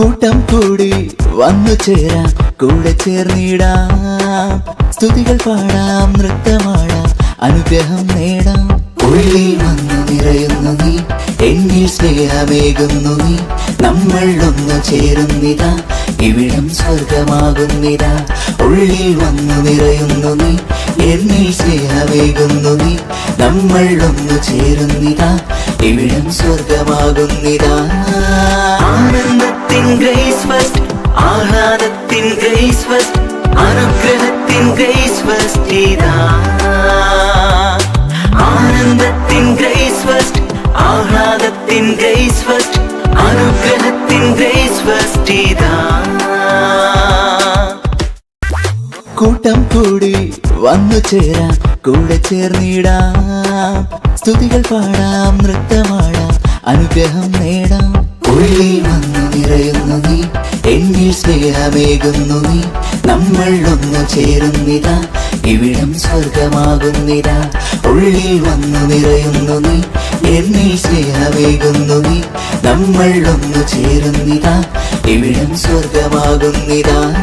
കൂട്ടം കൂടി വന്നു ചേരാം കൂടെ ചേർന്നിടാം സ്തുതികൾ പാടാം നൃത്തമാടാം അനുഗ്രഹം നേടാം ഉള്ളിൽ വന്നു നിറയുന്നു നീ എന്നിൽ സ്നേഹമേകുന്നു നീ നമ്മൾ ഒന്നു ചേരുന്നിതാ ഇവിടം സ്വർഗമാകുന്നിതാ ഉള്ളിൽ വന്നു നിറയുന്നു നീ എന്നിൽ സ്നേഹമേകുന്നു നീ നമ്മൾ ഒന്നു ചേരുന്നിതാ ഇവിടം സ്വർഗമാകുന്നിതാ ആനന്ദത്തിൻ ഗ്രേസ് ഫസ്റ്റ് ആഹ്ലാദത്തിൻ ഗ്രേസ് ഫസ്റ്റ് അനുഗ്രഹത്തിൻ ഗ്രേസ് ഫസ്റ്റ് ഇതാ ആനന്ദത്തിൻ ഗ്രേസ് ഫസ്റ്റ് ആഹ്ലാദത്തിൻ ഗ്രേസ് ഫസ്റ്റ് അനുഗ്രഹത്തിൻ ഗ്രേസ് ഫസ്റ്റ് ഇതാ കൂട്ടം കൂടി വന്നു ചേരാം കൂടെ ചേർന്നിടാം സ്തുതികൾ പാടാം നൃത്തമാടാം അനുഗ്രഹം നേടാം ഉള്ളിൽ വന്നു നിറയുന്നു നീ എന്നിൽ സ്നേഹമേകുന്നു നീ നമ്മൾ ഒന്നു ചേരുന്നിതാ ഇവിടം സ്വർഗമാകുന്നിതാ ഉള്ളിൽ വന്നു നിറയുന്നു നീ എന്നിൽ സ്നേഹമേകുന്നു നീ നമ്മൾ ഒന്നു ചേരുന്നിതാ ഇവിടം സ്വർഗമാകുന്നിതാ